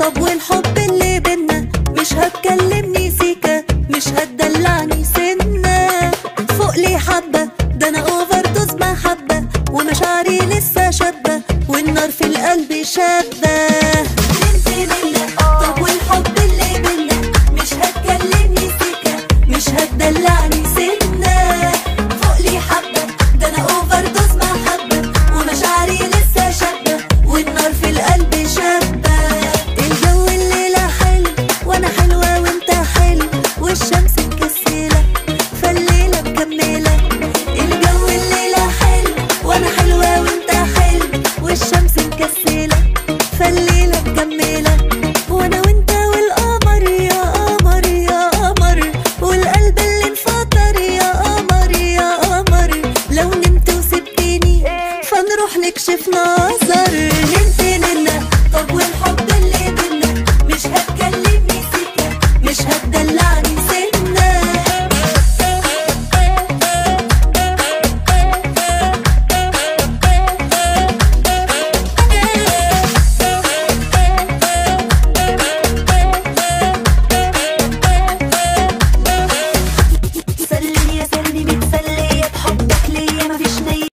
طب والحب اللي بينا مش هتكلمني سيكا مش هتدلعني سنة فوق لي حبة ده انا اوفر دوز محبة ومشاعري لسه شابة والنار في القلب شابة انت منا طب والحب اللي بينا مش هتكلمني سيكا مش هتدلعني سنة فوق لي حبة ده انا اوفر دوز محبة ومشاعري لسه شابة والنار في القلب شابة الجو الليلة حلو وانا حلوة وانت حلو والشمس مكسلة فالليلة مكملة الجو الليلة حلو وانا حلوة وانت حلو والشمس مكسلة فالليلة مكملة وانا وانت والقمر يا قمر يا قمر والقلب اللي انفطر يا قمر يا قمر لو نمت وسبتني فنروح نكشف نظر نمت منا طب والحب اللي بينا مش هتكلمني سكة مش هتدلعني